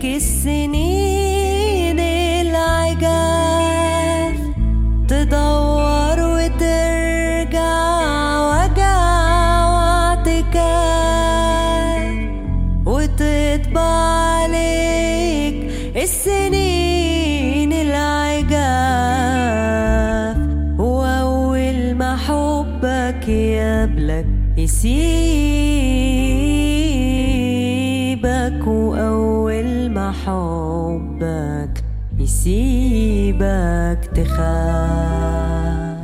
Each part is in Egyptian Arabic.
عليك السنين العجاف تدور وترجع وجع واعتكاف وتطبع عليك السنين العجاف وأول ما حبك يقبلك يسيبك وأول ما حبك يسيبك تخاف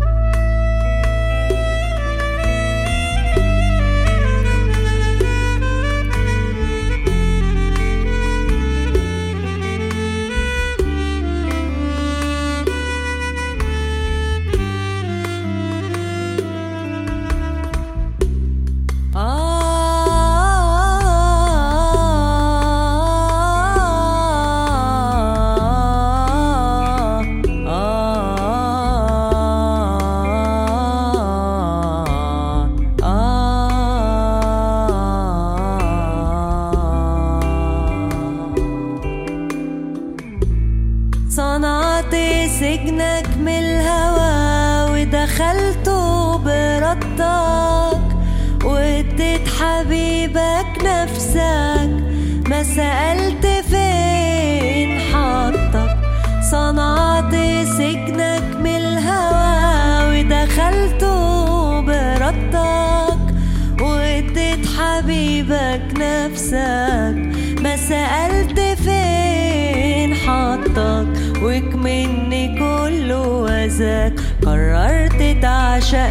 صنعت سجنك من الهوى ودخلته بردك واديت حبيبك نفسك ما سألت فين حطك صنعت سجنك من الهوى ودخلته بردك واديت حبيبك نفسك ما سألت فين حطك وكمني كل وزاك قررت تعشق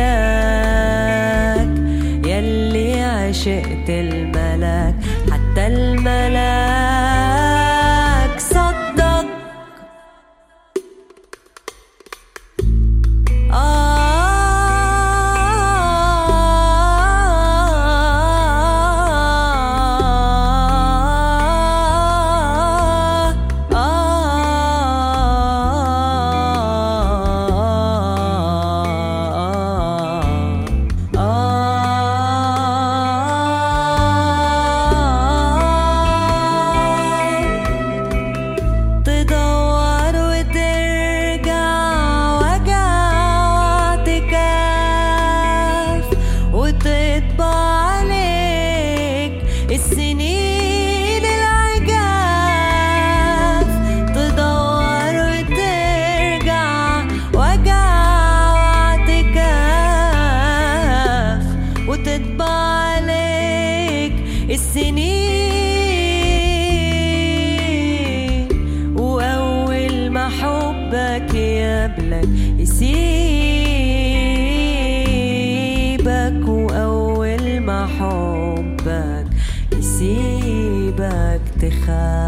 ملاك يلي عشقت الملاك حتى الملاك صدق تدور وترجع وجع واعتكاف وتطبع عليك السنين العجاف تدور وترجع وجع واعتكاف وتطبع عليك السنين وأول ما حبك يقبلك يسيبك وأول ما حبك يسيبك تخاف